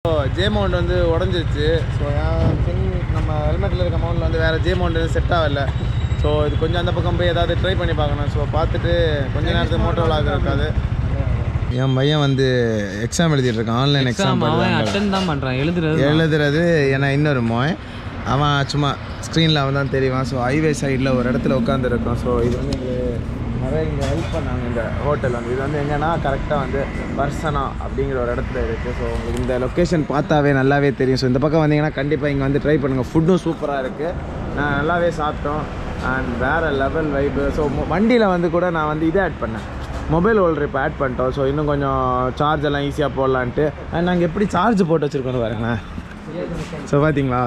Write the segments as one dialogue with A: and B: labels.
A: J mount வந்து உடஞ்சிருச்சு so thing நம்ம ஹெல்மெட்டில் இருக்க மவுண்டில் வந்து வேறு ஜே மவுண்ட் செட் ஆகல ஸோ இது கொஞ்சம் அந்த பக்கம் போய் ஏதாவது ட்ரை பண்ணி பார்க்கணும் ஸோ பார்த்துட்டு கொஞ்ச நேரத்துக்கு மோட்டோ விளாக் இருக்காது என் பையன் வந்து எக்ஸாம் எழுதிட்டு இருக்கான் ஆன்லைன் எக்ஸாம்
B: அவன் அட்டன் தான் பண்ணுறான் எழுதுறது
A: எழுதுறது ஏன்னா இன்னொரு மோய் அவன் சும்மா ஸ்க்ரீனில் அவன் தான் தெரியுவான் ஸோ ஹைவே சைடில் ஒரு இடத்துல உட்காந்துருக்கோம் ஸோ இது வந்து எங்களுக்கு நிறைய இங்கே ஹெல்ப் பண்ணாங்க இந்த ஹோட்டல் வந்து இது வந்து எங்கன்னா கரெக்டாக வந்து பர்சனா அப்படிங்கிற ஒரு இடத்துல இருக்குது ஸோ உங்களுக்கு இந்த லொக்கேஷன் பார்த்தாவே நல்லாவே தெரியும் ஸோ இந்த பக்கம் வந்தீங்கன்னா கண்டிப்பாக இங்கே வந்து ட்ரை பண்ணுங்கள் ஃபுட்டும் சூப்பராக இருக்குது நான் நல்லாவே சாப்பிட்டோம் அண்ட் வேறு லெவல் வைப்பு ஸோ வண்டியில் வந்து கூட நான் வந்து இதை ஆட் பண்ணேன் மொபைல் ஹோல்டர் இப்போ ஆட் பண்ணிட்டோம் ஸோ இன்னும் கொஞ்சம் சார்ஜ் எல்லாம் ஈஸியாக போடலான்ட்டு அண்ட் நாங்கள் எப்படி சார்ஜ் போட்டு வச்சுருக்கோன்னு பாருங்களேன் ஸோ பார்த்தீங்களா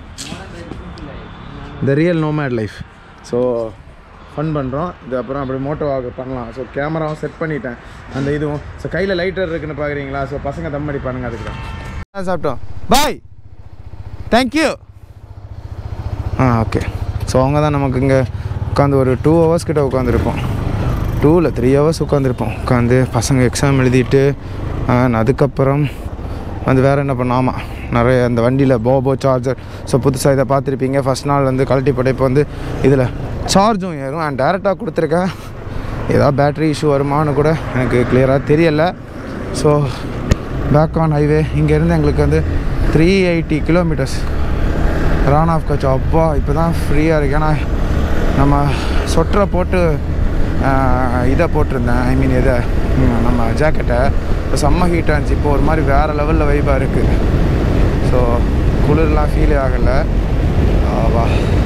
A: the real nomad life so fun பண்ணுறோம் இது அப்புறம் அப்படி மோட்டோ வாக் பண்ணலாம் ஸோ கேமராவும் செட் பண்ணிட்டேன் அந்த இதுவும் ஸோ கையில் லைட்டர் இருக்குன்னு பார்க்குறீங்களா ஸோ பசங்க தம் அடிப்பானுங்க அதுக்கு தான் சாப்பிட்டோம் பாய் தேங்க்யூ ஆ ஓகே ஸோ அவங்க தான் நமக்கு இங்கே உட்காந்து ஒரு டூ ஹவர்ஸ் கிட்ட உட்காந்துருப்போம் டூ இல்லை த்ரீ ஹவர்ஸ் உட்காந்துருப்போம் உட்காந்து பசங்க எக்ஸாம் எழுதிட்டு and அதுக்கப்புறம் வந்து வேறு என்ன பண்ணோம் ஆமாம் நிறைய அந்த வண்டியில் போபோ சார்ஜர் ஸோ புதுசாக இதை பார்த்துருப்பீங்க ஃபஸ்ட் நாள் வந்து கழட்டி போட்டு இப்போ வந்து இதில் சார்ஜும் ஏறும் அண்ட் டேரெக்டாக கொடுத்துருக்கேன் ஏதாவது பேட்ரி இஷ்யூ வருமானு கூட எனக்கு கிளியராக தெரியலை ஸோ பேக் ஆன் ஹைவே இங்கேருந்து எங்களுக்கு வந்து three eighty kilometres Rann of Kutch அப்பா இப்போ தான் ஃப்ரீயாக இருக்கு ஏன்னா நம்ம சொட்டரை போட்டு ஆஹ், இதை போட்டிருந்தேன் ஐ மீன் இதை ம், நம்ம ஜாக்கெட்டை இப்போ செம்ம ஹீட்டாக இருந்துச்சு இப்போ ஒரு மாதிரி வேறு லெவலில் வைப்பாக இருக்குது ஸோ குளிர்லாம் ஃபீலே ஆகலை வா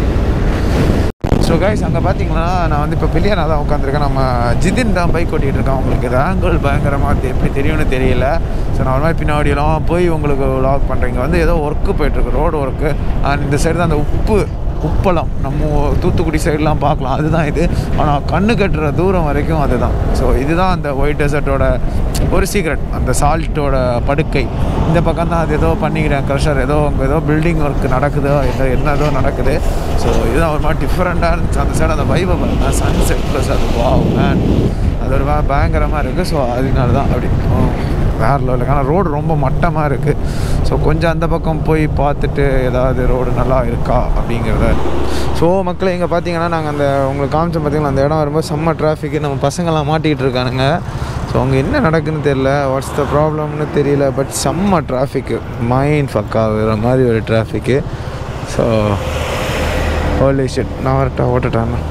A: ஸோ கைஸ் அங்கே பார்த்தீங்கன்னா நான் வந்து இப்போ பில்லியனாக தான் உட்காந்துருக்கேன் நம்ம ஜிதின் தான் பைக் ஓட்டிகிட்டு இருக்கேன் உங்களுக்கு இது ஆங்கிள் பயங்கரமாக தெ- எப்படி தெரியும்னு தெரியல ஸோ நான் ஒரு மாதிரி பின்னாடியெல்லாம் போய் உங்களுக்கு வ்ளாக் பண்ணுறேன் இங்கே வந்து ஏதோ ஒர்க்கு போயிட்டுருக்கு ரோடு ஒர்க்கு அண்ட் இந்த சைடு தான் அந்த உப்பு உப்பளம் நம்ம தூத்துக்குடி சைட்லாம் பார்க்கலாம் அதுதான் இது ஆனால் கண்ணு கட்டுற தூரம் வரைக்கும் அதுதான் ஸோ இதுதான் அந்த ஒயிட் டெசர்ட்டோட ஒரு சீக்ரெட் அந்த சால்ட்டோட படுக்கை இந்த பக்கம் தான் அது ஏதோ பண்ணிக்கிறேன் க்ரஷர் ஏதோ அங்கே ஏதோ பில்டிங் ஒர்க் நடக்குதோ ஏதோ என்ன ஏதோ நடக்குது ஸோ இதுதான் ஒரு மாதிரி டிஃப்ரெண்ட்டாக இருந்துச்சு அந்த சைடு அந்த வைபை பாருங்க சன் செட் ப்ளஸ் அது வாவ் மேன் அது ஒரு மாதிரி பயங்கரமாக இருக்குது ஸோ அதனால தான் அப்படி ஓ, வேற லெவலுக்கு ஆனால் ரோடு ரொம்ப மட்டமாக இருக்குது ஸோ கொஞ்சம் அந்த பக்கம் போய் பார்த்துட்டு ஏதாவது ரோடு நல்லா இருக்கா அப்படிங்கிறத ஸோ மக்களை இங்கே பார்த்தீங்கன்னா நாங்கள் அந்த உங்களுக்கு காமிச்சோம் பார்த்தீங்களா அந்த இடம் வரும்போது செம்ம டிராஃபிக்கு நம்ம பசங்கள்லாம் மாட்டிக்கிட்டு இருக்கானுங்க ஸோ அங்கே என்ன நடக்குன்னு தெரியல வாட்ஸ் த ப்ராப்ளம்னு தெரியல பட் செம்ம டிராஃபிக்கு மைண்ட் ஃபக் ஆகுற மாதிரி ஒரு டிராஃபிக்கு ஸோ ஹோலி ஷிட் நான் வரட்டா ஓட்டட்டாண்ணா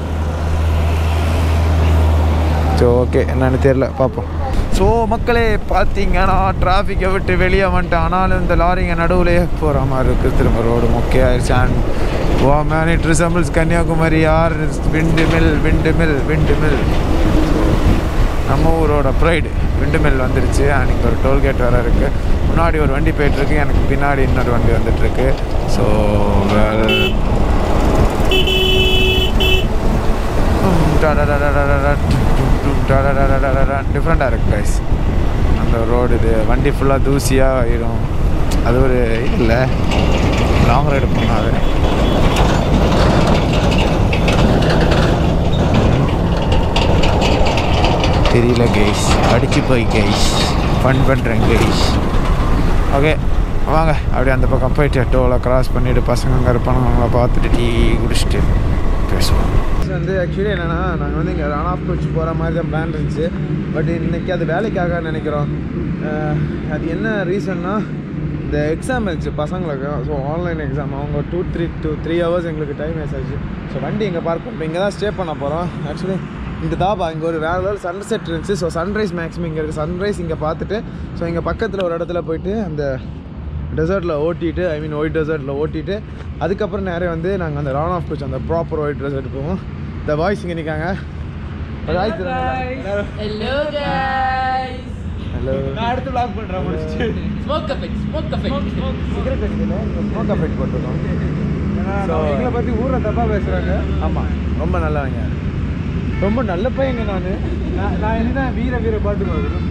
A: ஸோ ஓகே என்னன்னு தெரில பார்ப்போம் ஸோ மக்களே பார்த்தீங்கன்னா டிராஃபிக்கை விட்டு வெளியே வந்துட்டேன் ஆனாலும் இந்த லாரிங்க நடுவுலையே போகிற மாதிரி இருக்குது திரும்ப ரோடு மொக்கையாயிருச்சு and wow man it resembles Kanyakumari or windmill windmill windmill நம்ம ஊரோட ப்ரைடு விண்டு மில் வந்துருச்சு அண்ட் இங்கே ஒரு டோல்கேட் வேறு இருக்குது முன்னாடி ஒரு வண்டி போயிட்டுருக்கு எனக்கு பின்னாடி இன்னொரு வண்டி வந்துட்டுருக்கு ஸோ டிஃப்ரெண்ட்டாக இருக்குது கைஸ் அந்த ரோடு இது வண்டி ஃபுல்லாக தூசியாக ஆயிடும் அது ஒரு இது இல்லை லாங் ரைடு பண்ணாது தெரியல கைஸ் அடிச்சு போய் கைஸ் ஃபன் பண்ணுறேன் கைஸ் ஓகே வாங்க அப்படியே அந்த பக்கம் போயிட்டு டோலை கிராஸ் பண்ணிவிட்டு பசங்க அங்கே இருப்பானுங்க பார்த்துட்டு டீ குடிச்சிட்டு பேசுவோம் வந்து ஆக்சுவலி என்னென்னா நாங்கள் வந்து இங்கே ரன் ஆஃப் கோச் போகிற மாதிரி தான் பிளான் இருந்துச்சு பட் இன்னைக்கு அது வேலைக்காக நினைக்கிறோம் அஹ், அது என்ன ரீசன்னா இந்த எக்ஸாம் இருந்துச்சு பசங்களுக்கு ஸோ ஆன்லைன் எக்ஸாம் அவங்க two three two three hours எங்களுக்கு டைம் வேஸ்ட் ஆச்சு ஸோ வண்டி இங்கே பார்க் பண்ணுறோம் இங்கே தான் ஸ்டே பண்ண போகிறோம் ஆக்சுவலி இந்த தாபா இங்கே ஒரு வேறு லெவல் சன்செட் இருந்துச்சு ஸோ சன்ரைஸ் மேக்ஸிமம் இங்கே இருக்குது சன்ரைஸ் இங்கே பார்த்துட்டு ஸோ இங்கே பக்கத்தில் ஒரு இடத்துல போயிட்டு அந்த டெசர்ட்டில் ஓட்டிட்டு ஐ மீன் ஒயிட் டெசர்ட்டில் ஓட்டிட்டு அதுக்கப்புறம் நேரே வந்து நாங்கள் அந்த ரான் ஆஃப் கோச் அந்த ப்ராப்பர் ஒயிட் டெசர்ட் போவோம் இந்த பாய்ஸ் இங்கே நிற்காங்க
C: Hello guys.
A: ஹலோ
B: நான் அடுத்து vlog பண்ணுறேன் முடிச்சுட்டு
C: Smoke effect, smoke effect.
A: Cigarette அடிக்கல ஸ்மோக் அஃபெக்ட் போட்டிருக்கோம் So-
B: எங்களை பற்றி ஊரில் தப்பாக பேசுகிறாங்க
A: ஆமாம் ரொம்ப நல்லவங்க ரொம்ப நல்ல பையங்க நான்
B: நான் நான் என்ன வீர வீர பாட்டு பார்க்குறேன்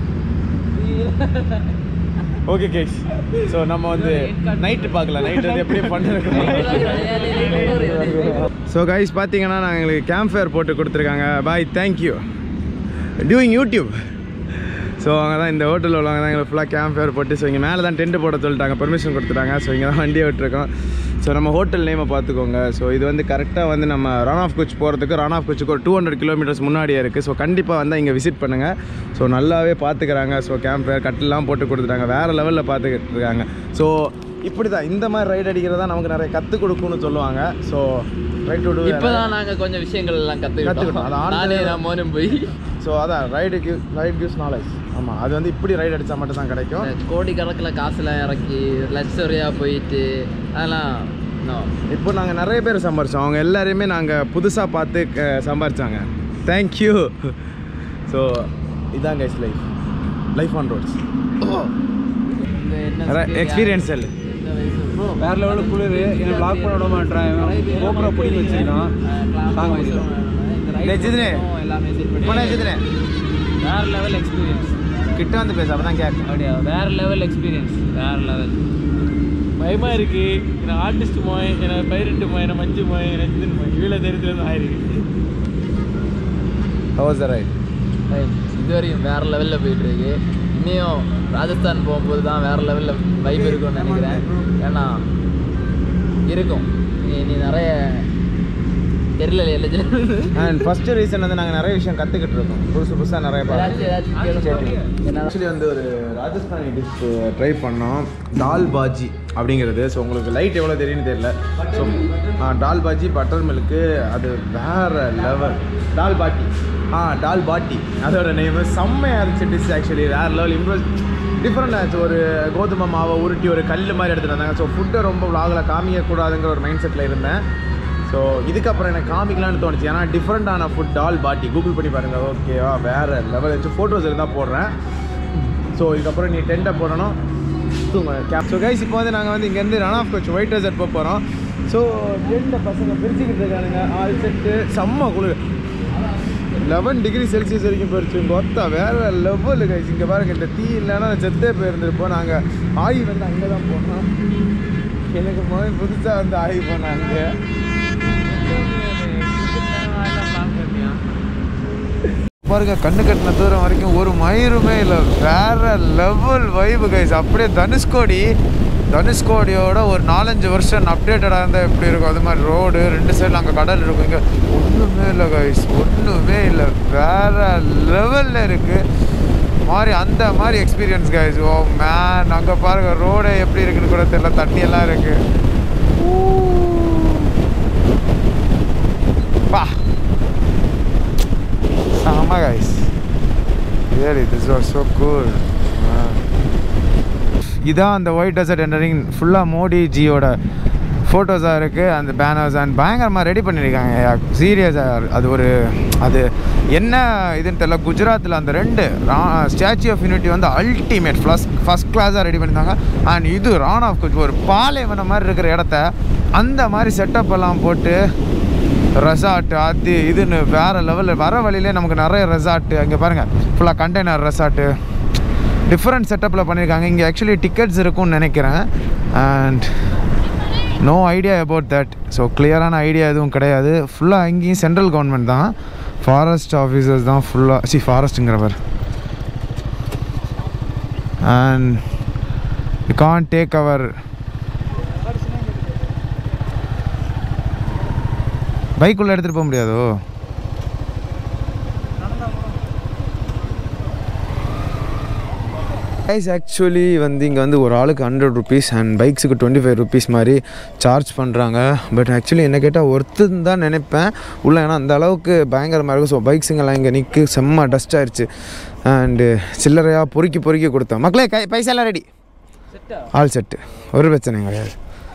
A: ஓகே கேஸ் ஸோ நம்ம வந்து நைட்டு பார்க்கலாம் நைட் வந்து எப்படி பண்ணிருக்கோம் ஸோ கைஸ் பார்த்தீங்கன்னா நாங்கள் எங்களுக்கு கேம்ப் ஃபேர் போட்டு கொடுத்துருக்காங்க பாய் தேங்க்யூ டூயிங் யூடியூப் ஸோ அவங்க தான் இந்த ஹோட்டலில் உள்ளவங்க தான் எங்களை ஃபுல்லாக கேம்ப் ஃபேர் போட்டு ஸோ இங்கே மேலே தான் டென்ட் போட சொல்லிட்டாங்க பெர்மிஷன் கொடுத்துட்டாங்க ஸோ இங்கே தான் வண்டியை விட்டுருக்கோம் ஸோ நம்ம ஹோட்டல் நேமை பார்த்துக்கோங்க ஸோ இது வந்து கரெக்டாக வந்து நம்ம ரான் ஆஃப் குச் போகிறதுக்கு ரான் ஆஃப் குச்சுக்கு ஒரு டூ ஹண்ட்ரட் கிலோமீட்டர்ஸ் முன்னாடியே இருக்குது ஸோ கண்டிப்பாக வந்து இங்கே விசிட் பண்ணுங்கள் ஸோ நல்லாவே பார்த்துக்கிறாங்க ஸோ கேம்ப் ஃபேர் கட்டிலாம் போட்டு கொடுத்துட்டாங்க வேறு லெவலில் பார்த்துக்கிட்டு இருக்காங்க ஸோ இப்படி தான் இந்த மாதிரி ரைட் அடிக்கிறதா நமக்கு நிறைய கற்றுக் கொடுக்கும்னு சொல்லுவாங்க ஸோ ரைட் டு டூ
C: இப்பதான் நாங்க கொஞ்சம் விஷயங்கள் எல்லாம்
A: கத்துக்கிட்டோம். அது
C: கத்துக்கிட்டோம்
A: ஆண்டு-
C: நானே நான் மோனும் போய்
A: ஸோ அதான் ride give ride gives knowledge ஆமாம் அது வந்து இப்படி ரைட் அடித்தா மட்டும் தான் கிடைக்கும்
C: கோடி கணக்குல காசுலாம் இறக்கி லக்ஸரியா போயிட்டு அதெல்லாம் no.
A: இப்போ நாங்கள் நிறைய பேர் சம்பாரிச்சோம் அவங்க எல்லாரையுமே நாங்கள் புதுசாக பார்த்து க- சம்பாரிச்சாங்க தேங்க்யூ ஸோ இதான் guys life life on roads
C: இந்த என்ன
A: எக்ஸ்பீரியன்ஸ் செல்
C: இந்த வயசு bro.
B: வேற லெவலில் குளிர் என்ன லாக் பண்ண விட மாட்டேன் கோபுரம் பிடிக்க வச்சிருக்கான் தாங்க முடியல
A: டேய் ஜிதினே.
C: எல்லாமே set பண்ணி
A: போனே ஜிதினே
B: வேற லெவல் எக்ஸ்பீரியன்ஸ்
A: கிட்ட வந்து பேச அப்போ தான் கேட்கும்
B: அப்படியா வேற லெவல் எக்ஸ்பீரியன்ஸ் வேற லெவல் பயமா இருக்கு என்ன ஆர்டிஸ்ட் மோய் என்ன பைரட்டு மோய் என்ன மஞ்சு மோய் என்ன ஜிதன் மோய் இவ்வளோ தெரிஞ்சது ஆயிருக்கு
A: ஹவுஸ் த ரைட்
C: Right. இதுவரையும் வேற லெவல்ல போயிட்டு இருக்கு இன்னும் ராஜஸ்தான் போகும்போது தான் வேற லெவல்ல வைப் இருக்கும்னு நினைக்கிறேன் ஏன்னா இருக்கும் நீ நீ நிறைய தெரியல இல்லை
A: அண்ட் ஃபஸ்ட்டு ரீசன் வந்து நாங்கள் நிறைய விஷயம் கற்றுக்கிட்டு இருக்கோம் புதுசு புதுசாக நிறைய
C: ஏதாச்சும் ஏதாச்சும் கேளுங்க. என்ன
A: ஆக்சுவலி வந்து ஒரு ராஜஸ்தானி டிஷ் ட்ரை பண்ணோம் தால் பாஜி அப்படிங்கிறது ஸோ உங்களுக்கு லைட் எவ்வளோ தெரியும்னு தெரியல so dal bhaji buttermilk அது வேற லெவல் டால் பாட்டி ஆ டால் பாட்டி அதோட நேம் செம்மையாக இருந்துச்சு டிஷ் ஆக்சுவலி வேற லெவல் இம்ப்ரெஸ் டிஃப்ரெண்ட் ஆச்சு ஒரு கோதுமை மாவை உருட்டி ஒரு கல் மாதிரி எடுத்துகிட்டு வந்தாங்க ஸோ ஃபுட்டை ரொம்ப விலாகில் காமிக்கக்கூடாதுங்கிற ஒரு மைண்ட் செட்டில் இருந்தேன் ஸோ இதுக்கப்புறம் எனக்கு காமிக்கலாம்னு தோணுச்சு ஏன்னா டிஃப்ரெண்ட்டான ஃபுட் டால் பாட்டி கூகுள் பண்ணி பாருங்கள் ஓகேவா வேறு லெவல் வச்சு ஃபோட்டோஸ் இருந்தால் போடுறேன் ஸோ இதுக்கப்புறம் நீ டென்ட்டை போடணும் தூங்க கேப் ஸோ கைஸ் இப்போ வந்து நாங்கள் வந்து இங்கேருந்து Rann of Kutch white desert போக போகிறோம் ஸோ டென்ட்டை பசங்க பிரிச்சுக்கிட்டு இருக்கானுங்க ஆல் செட்டு செம்ம குளிர் லெவன் டிகிரி செல்சியஸ் வரைக்கும் போயிடுச்சு கொத்தா வேறு லெவலு கைஸ் இங்கே பாருங்க இந்த தீ இல்லைன்னா நான் செத்தே போயிருந்திருப்போம் நாங்கள் ஆய் வந்து அங்கே தான் போனோம் எனக்கு முதல் புதுசாக வந்து ஆய் போனாங்க பாருங்க கண்ணு கட்டின தூரம் வரைக்கும் ஒரு மயிருமே இல்லை வேற லெவல் வைபு கைஸ் அப்படியே தனுஷ்கோடி தனுஷ்கோடியோட ஒரு நாலஞ்சு வருஷம் அப்டேட்டடாக இருந்தால் எப்படி இருக்கும் அது மாதிரி ரோடு ரெண்டு சைடில் அங்கே கடல் இருக்கும் இங்கே ஒன்றுமே இல்லை கைஸ் ஒன்றுமே இல்லை வேற லெவலில் இருக்குது மாதிரி அந்த மாதிரி எக்ஸ்பீரியன்ஸ் கைஸ் ஓ மேன் அங்கே பாருங்க ரோடே எப்படி இருக்குன்னு கூட தெரியல தண்ணியெல்லாம் இருக்குது பா Sama guys. Really, this was so cool. இதான் அந்த ஒயிட் டெசர்ட் என்டரிங் ஃபுல்லாக மோடி ஜியோட ஃபோட்டோஸாக இருக்குது அந்த பேனர்ஸ் அண்ட் பயங்கரமாக ரெடி பண்ணியிருக்காங்க சீரியஸாக அது ஒரு அது என்ன இதுன்னு தெரியல குஜராத்தில் அந்த ரெண்டு ஸ்டாச்சு ஆஃப் யூனிட்டி வந்து அல்டிமேட் ஃபஸ்ட் ஃபஸ்ட் கிளாஸாக ரெடி பண்ணியிருந்தாங்க அண்ட் இது ரான் ஆஃப் குச் ஒரு பாலைவனம் மாதிரி இருக்கிற இடத்த அந்த மாதிரி செட்டப் எல்லாம் போட்டு ரெசார்ட் அது இதுன்னு வேறு லெவலில் வர வழியிலே நமக்கு நிறைய ரெசார்ட்டு அங்கே பாருங்கள் ஃபுல்லாக கண்டெய்னர் ரெசார்ட்டு டிஃப்ரெண்ட் செட்டப்பில் பண்ணியிருக்காங்க இங்கே ஆக்சுவலி டிக்கெட்ஸ் இருக்கும்னு நினைக்கிறேன் and no idea about that so கிளியரான ஐடியா எதுவும் கிடையாது ஃபுல்லாக இங்கேயும் சென்ட்ரல் கவர்மெண்ட் தான் ஃபாரஸ்ட் ஆஃபீஸர்ஸ் தான் ஃபுல்லாக சி ஃபாரஸ்ட்டுங்கிறவர் and you can take our bike உள்ள எடுத்துகிட்டு போக முடியாதோ கைஸ் ஆக்சுவலி வந்து இங்கே வந்து ஒரு ஆளுக்கு ஹண்ட்ரட் ருபீஸ் அண்ட் பைக்ஸுக்கு டுவெண்ட்டி ஃபைவ் ருபீஸ் மாதிரி சார்ஜ் பண்ணுறாங்க பட் ஆக்சுவலி என்ன கேட்டால் ஒருத்தன் தான் நினைப்பேன் உள்ள ஏன்னா அந்த அளவுக்கு பயங்கரமாக இருக்கும் ஸோ பைக்ஸுங்கெல்லாம் இங்கே நிற்கு செம்ம டஸ்ட் ஆயிடுச்சு அண்டு சில்லறையாக பொறுக்கி பொறுக்கி கொடுத்தேன் மக்களே கை பைசாலாம் ரெடி ஆல் செட்டு ஒரு பிரச்சனை கிடையாது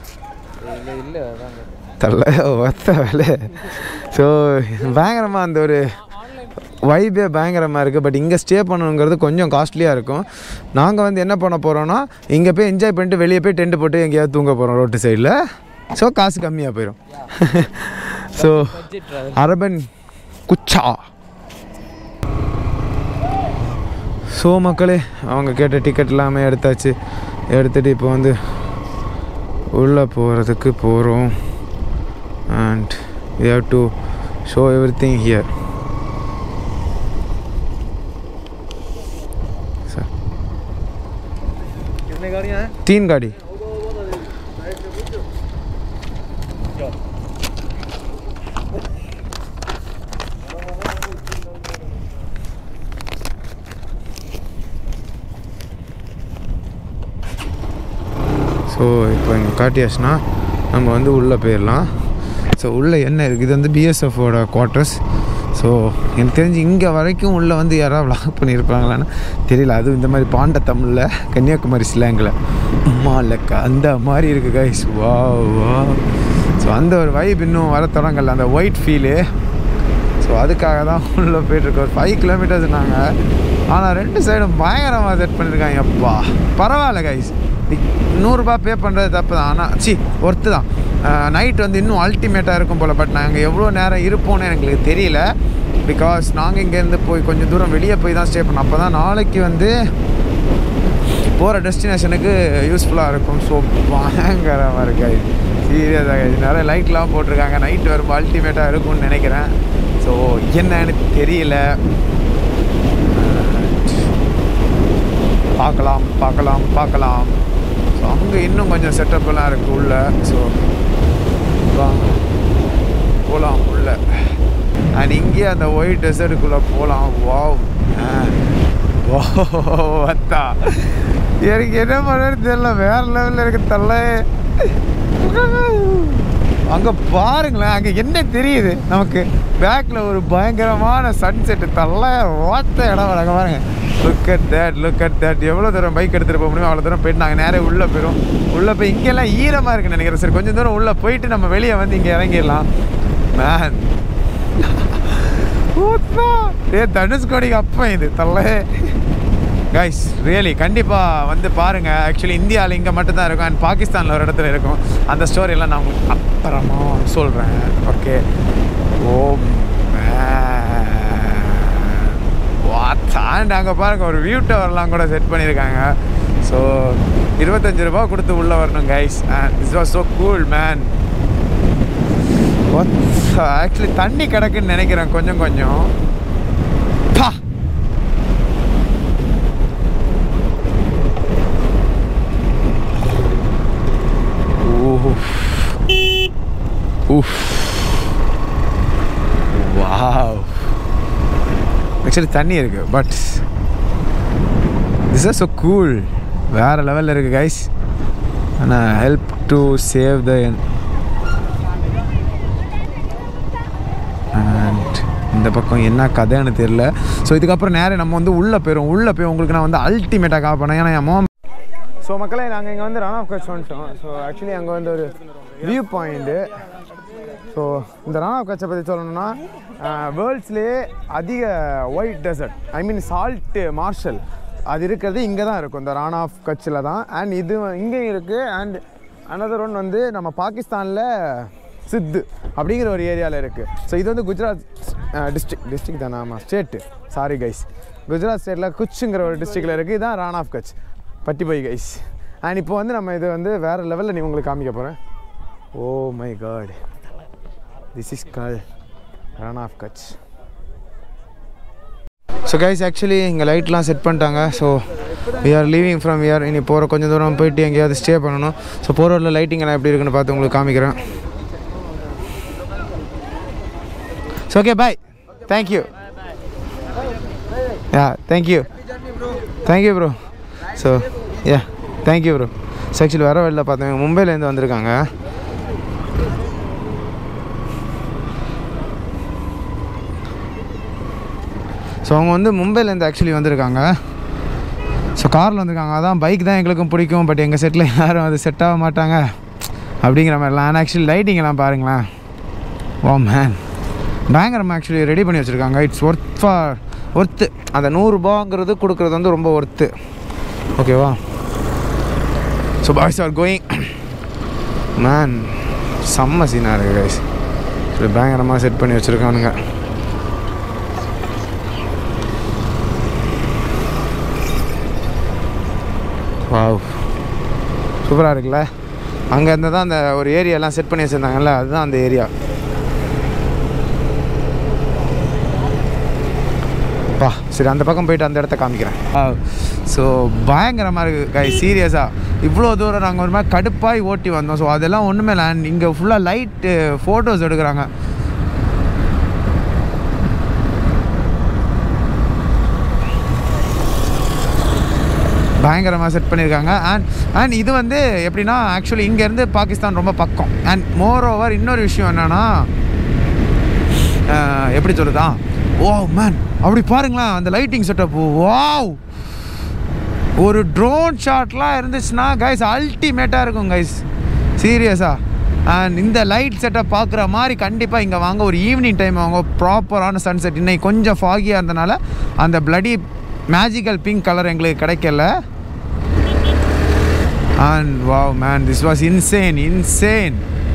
A: தரல ஒத்த வேலை ஸோ பயங்கரமாக அந்த ஒரு வைபே பயங்கரமாக இருக்குது பட் இங்கே ஸ்டே பண்ணணுங்கிறது கொஞ்சம் காஸ்ட்லியாக இருக்கும் நாங்கள் வந்து என்ன பண்ண போகிறோன்னா இங்கே போய் என்ஜாய் பண்ணிட்டு வெளியே போய் டென்ட் போட்டு எங்கேயாவது தூங்க போகிறோம் ரோட்டு சைடில் ஸோ காசு கம்மியாக போயிடும் ஸோ அரபன் குச்சா ஸோ மக்களே அவங்க கேட்ட டிக்கெட் எல்லாமே எடுத்தாச்சு எடுத்துகிட்டு இப்போ வந்து உள்ளே போகிறதுக்கு போகிறோம் and we have to show everything here तीन गाड़ी ஸோ இப்போ இங்கே காட்டியாச்சுன்னா நம்ம வந்து உள்ளே போயிடலாம் ஸோ உள்ளே என்ன இருக்குது இது வந்து பிஎஸ்எஃபோட குவார்ட்டர்ஸ் ஸோ எனக்கு தெரிஞ்சு இங்கே வரைக்கும் உள்ளே வந்து யாராவது விளாக் பண்ணியிருப்பாங்களான்னு தெரியல அதுவும் இந்த மாதிரி பாண்ட தமிழில் கன்னியாகுமரி ஸ்லாங்கில் மாலக்க அந்த மாதிரி இருக்குது கைஸ் வா வா ஸோ அந்த ஒரு வைப் இன்னும் வர தொடங்கல அந்த ஒயிட் ஃபீலு ஸோ அதுக்காக தான் உள்ளே போயிட்டுருக்கோம் ஒரு ஃபைவ் கிலோமீட்டர்ஸ் நாங்கள் ஆனால் ரெண்டு சைடும் பயங்கரமாக செட் பண்ணியிருக்காங்க அப்பா பரவாயில்ல கைஸ் நூறுரூபா பே பண்ணுறது தப்பு தான் ஆனால் சி ஒர்த்து தான் நைட் வந்து இன்னும் அல்டிமேட்டாக இருக்கும் போல் பட் நாங்கள் எவ்வளோ நேரம் இருப்போம்னு எங்களுக்கு தெரியல பிகாஸ் நாங்கள் இங்கேருந்து போய் கொஞ்சம் தூரம் வெளியே போய் தான் ஸ்டே பண்ணோம் அப்போ தான் நாளைக்கு வந்து போகிற டெஸ்டினேஷனுக்கு யூஸ்ஃபுல்லாக இருக்கும் ஸோ பயங்கரமாக இருக்கு சீரியஸாக நிறைய லைட்லாம் போட்டிருக்காங்க நைட் வரும்போது அல்டிமேட்டாக இருக்கும்னு நினைக்கிறேன் ஸோ என்னன்னு தெரியல பார்க்கலாம் பார்க்கலாம் பார்க்கலாம் ஸோ அங்கே இன்னும் கொஞ்சம் செட்டப்லாம் இருக்குது உள்ள ஸோ போகலாம் உள்ள அண்ட் இங்கே அந்த ஒயிட் டெசர்ட்டுக்குள்ளே போகலாம் வாவ் வத்தா எனக்கு என்ன பண்ணுறது தெரியல வேற லெவலில் இருக்கு தள்ள அங்கே பாருங்களேன் அங்கே என்ன தெரியுது நமக்கு பேக்கில் ஒரு பயங்கரமான சன்செட்டு தள்ள ஓத்த இடம் அங்கே பாருங்க look at that look at that எவ்வளோ தூரம் பைக் எடுத்துகிட்டு போக முடியும் அவ்வளோ தூரம் போயிட்டு நாங்கள் நேரே உள்ளே போயிடும் உள்ளே போய் இங்கெல்லாம் ஈரமாக இருக்குன்னு நினைக்கிறேன் சரி கொஞ்சம் தூரம் உள்ளே போயிட்டு நம்ம வெளியே வந்து இங்கே இறங்கிடலாம் மேன் ஏ தனுஷ்கோடிக்கு அப்போ இது தள்ள கைஸ் ரியலி கண்டிப்பாக வந்து பாருங்கள் ஆக்சுவலி இந்தியாவில் இங்கே மட்டும்தான் இருக்கும் அண்ட் பாகிஸ்தானில் ஒரு இடத்துல இருக்கும் அந்த ஸ்டோரியெல்லாம் நான் உங்களுக்கு அப்புறமா சொல்கிறேன் ஓகே ஓ அண்ட் அங்கே பாருங்கள் ஒரு வியூ டவர்லாம் கூட செட் பண்ணியிருக்காங்க ஸோ இருபத்தஞ்சு ரூபா கொடுத்து உள்ளே வரணும் guys and is was so cool man actually தண்ணி கிடக்குன்னு நினைக்கிறேன் கொஞ்சம் கொஞ்சம் பா Oof. வாவ் ஆக்சுவலி தண்ணி இருக்குது but this are so cool வேறு லெவலில் இருக்குது கைஸ் ஆனால் help to save the and இந்த பக்கம் என்ன கதைன்னு தெரில ஸோ இதுக்கப்புறம் நேரம் நம்ம வந்து உள்ளே போயிடும் உள்ளே போய் உங்களுக்கு நான் வந்து அல்டிமேட்டாக கால் பண்ணேன் ஏன்னா என் மோம் ஸோ மக்களே நாங்கள் இங்கே வந்து ரன் ஆஃப் கட்ச் வந்துட்டோம் ஸோ ஆக்சுவலி அங்கே வந்து ஒரு வியூ பாயிண்ட்டு ஸோ இந்த ரன் ஆஃப் கட்சை பற்றி சொல்லணும்னா வேர்ல்ட்ஸ்லேயே அதிக white desert I mean salt marshal அது இருக்கிறது இங்கே தான் இருக்கும் இந்த ரான் ஆஃப் கட்சில் தான் அண்ட் இது இங்கேயும் இருக்குது அண்ட் அனதர் ஒன் வந்து நம்ம பாகிஸ்தானில் சித்து அப்படிங்கிற ஒரு ஏரியாவில் இருக்குது ஸோ இது வந்து குஜராத் டிஸ்ட்ரிக் டிஸ்ட்ரிக் தானே ஆமாம் ஸ்டேட்டு சாரி கைஸ் குஜராத் ஸ்டேட்டில் குச்சுங்கிற ஒரு டிஸ்ட்ரிக்டில் இருக்குது இதுதான் ரான் ஆஃப் கட்ச் பட்டிபை கைஸ் அண்ட் இப்போ வந்து நம்ம இது வந்து வேறு லெவலில் நீ உங்களுக்கு காமிக்க போகிறேன் oh my god this is call Rann of Kutch so guys actually இங்கே லைட்லாம் செட் பண்ணிட்டாங்க so we are leaving from we are இனி போகிற கொஞ்சம் தூரம் போயிட்டு எங்கேயாவது ஸ்டே பண்ணணும் ஸோ போகிற ரோட்டில் லைட்டிங் எல்லாம் எப்படி இருக்குன்னு பார்த்து உங்களுக்கு காமிக்கிறேன் so okay bye thank you yeah thank you thank you bro so yeah thank you bro so actually வர வெளில பார்த்தேன் மும்பைலேருந்து வந்திருக்காங்க ஸோ அவங்க வந்து மும்பைலேருந்து ஆக்சுவலி வந்திருக்காங்க ஸோ காரில் வந்திருக்காங்க அதான் பைக் தான் எங்களுக்கும் பிடிக்கும் பட் எங்கள் செட்டில் யாரும் அது செட் ஆக மாட்டாங்க அப்படிங்கிற மாதிரிலாம் ஆனால் ஆக்சுவலி லைட்டிங் எல்லாம் பாருங்களேன் ஓ மேன் பயங்கரமாக ஆக்சுவலி ரெடி பண்ணி வச்சுருக்காங்க இட்ஸ் ஒர்த் ஃபார் ஒர்த்து அந்த நூறுரூபாங்கிறது கொடுக்குறது வந்து ரொம்ப ஒர்த்து ஓகேவா so boys are going man செம்ம சீனாக இருக்குது கைஸ் பயங்கரமாக செட் பண்ணி வச்சுருக்கானுங்க வாவ் சூப்பராக இருக்குல்ல அங்கே இருந்து தான் அந்த ஒரு ஏரியாலாம் செட் பண்ணி வச்சுருந்தாங்கல்ல அதுதான் அந்த ஏரியா பா சரி அந்த பக்கம் போயிட்டு அந்த இடத்த காமிக்கிறேன் ஸோ பயங்கரமாக இருக்குது கை சீரியஸாக இவ்வளோ தூரம் நாங்கள் ஒரு மாதிரி கடுப்பாய் ஓட்டி வந்தோம் ஸோ அதெல்லாம் ஒன்றுமே இல்லை இங்கே ஃபுல்லாக லைட்டு ஃபோட்டோஸ் எடுக்கிறாங்க பயங்கரமாக செட் பண்ணியிருக்காங்க அண்ட் அண்ட் இது வந்து எப்படின்னா ஆக்சுவலி இங்கேருந்து பாகிஸ்தான் ரொம்ப பக்கம் அண்ட் மோர் ஓவர் இன்னொரு விஷயம் என்னென்னா எப்படி சொல்லுதா ஓ மேன் அப்படி பாருங்களேன் அந்த லைட்டிங் செட்டப் வாவ் ஒரு ட்ரோன் ஷாட்லாம் இருந்துச்சுன்னா கைஸ் அல்டிமேட்டாக இருக்கும் கைஸ் சீரியஸாக அண்ட் இந்த லைட் செட்டப் பார்க்குற மாதிரி கண்டிப்பாக இங்கே வாங்க ஒரு ஈவினிங் டைம் வாங்க ப்ராப்பரான சன்செட் இன்னைக்கு கொஞ்சம் ஃபாகியாக இருந்தனால அந்த பிளடி மேஜிக்கல் பிங்க் கலர் எங்களுக்கு கிடைக்கல and wow man this was insane insane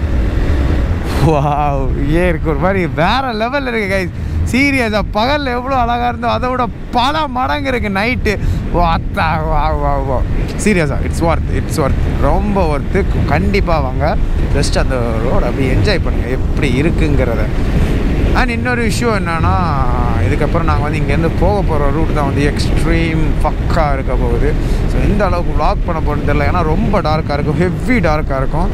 A: wow ஏ இருக்கு ஒரு மாதிரி வேற லெவலில் இருக்கு கைஸ் சீரியஸாக பகலில் எவ்வளோ அழகாக இருந்தோ அதை விட பல மடங்கு இருக்கு நைட்டு ஓ அத்தா வா வா வா சீரியஸாக இட்ஸ் ஒர்த் இட்ஸ் ஒர்த் ரொம்ப ஒர்த்து கண்டிப்பாக வாங்க ஜஸ்ட் அந்த ரோடு அப்படியே என்ஜாய் பண்ணுங்கள் எப்படி இருக்குங்கிறத அண்ட் இன்னொரு விஷயம் என்னென்னா இதுக்கப்புறம் நாங்கள் வந்து இங்கேருந்து போக போகிற ரூட் தான் வந்து எக்ஸ்ட்ரீம் ஃபக்காக இருக்க போகுது ஸோ எந்த அளவுக்கு vlog பண்ண போகிறது தெரியல ஏன்னா ரொம்ப டார்க்காக இருக்கும் ஹெவி டார்க்காக இருக்கும்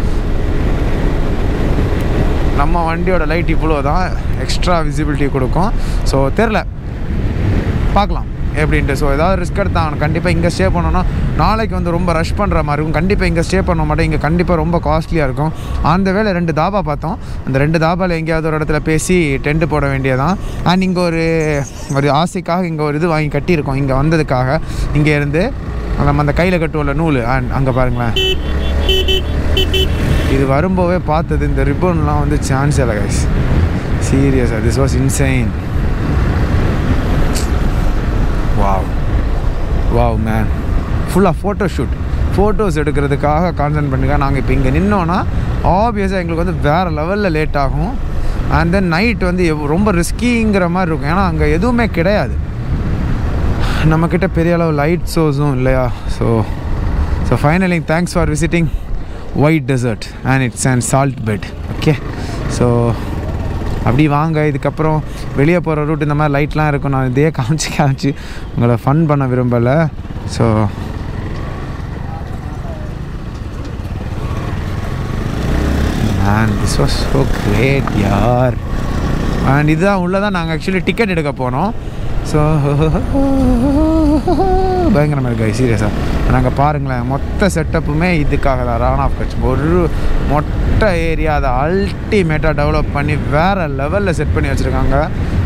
A: நம்ம வண்டியோட லைட் இவ்வளோ தான் எக்ஸ்ட்ரா விசிபிலிட்டி கொடுக்கும் ஸோ தெரில பார்க்கலாம் எப்படின்ட்டு ஸோ ஏதாவது ரிஸ்க் எடுத்தாங்க கண்டிப்பாக இங்கே ஸ்டே பண்ணோன்னா நாளைக்கு வந்து ரொம்ப ரஷ் பண்ணுற மாதிரி இருக்கும் கண்டிப்பாக இங்கே ஸ்டே பண்ண மாட்டோம் இங்கே கண்டிப்பாக ரொம்ப காஸ்ட்லியாக இருக்கும் அந்த வேலை ரெண்டு தாபா பார்த்தோம் அந்த ரெண்டு தாபாவில் எங்கேயாவது ஒரு இடத்துல பேசி டென்ட் போட வேண்டியதான் அண்ட் இங்கே ஒரு ஒரு ஆசைக்காக இங்கே ஒரு இது வாங்கி கட்டியிருக்கோம் இங்கே வந்ததுக்காக இங்கே இருந்து நம்ம அந்த கையில் கட்டுவோம்ல நூல் அண்ட் அங்கே பாருங்களேன் இது வரும்போதே பார்த்தது இந்த ரிப்பன்லாம் வந்து சான்ஸ் இல்லை கைஸ் சீரியஸாக this was insane wow wow man ஃபுல்லாக ஃபோட்டோ ஷூட் ஃபோட்டோஸ் எடுக்கிறதுக்காக கான்சன்ட் பண்ணுங்க நாங்கள் இப்போ இங்கே நின்னோன்னா ஆப்வியஸாக எங்களுக்கு வந்து வேறு லெவலில் லேட் ஆகும் அண்ட் தென் நைட் வந்து எவ்- ரொம்ப ரிஸ்கிங்கிற மாதிரி இருக்கும் ஏன்னா அங்கே எதுவுமே கிடையாது நம்மக்கிட்ட பெரிய அளவு லைட் ஷோஸும் இல்லையா so so finally thanks for visiting white desert and it's and salt bed okay so அப்படி வாங்க இதுக்கப்புறம் வெளியே போகிற ரூட் இந்த மாதிரி லைட்லாம் இருக்கும் நான் இதே காமிச்சு காமிச்சு உங்களை ஃபன் பண்ண விரும்பலை so man this was so great யார் அண்ட் இதுதான் உள்ளே தான் நாங்கள் ஆக்சுவலி டிக்கெட் எடுக்க போனோம் ஸோ பயங்கரமாக இருக்கு சீரியஸாக நாங்கள் பாருங்களேன் மொத்த செட்டப்புமே இதுக்காக தான் ரான் ஆஃப் கட்ச் ஒரு மொட்டை ஏரியா அதை அல்டிமேட்டாக டெவலப் பண்ணி வேறு லெவலில் செட் பண்ணி வச்சுருக்காங்க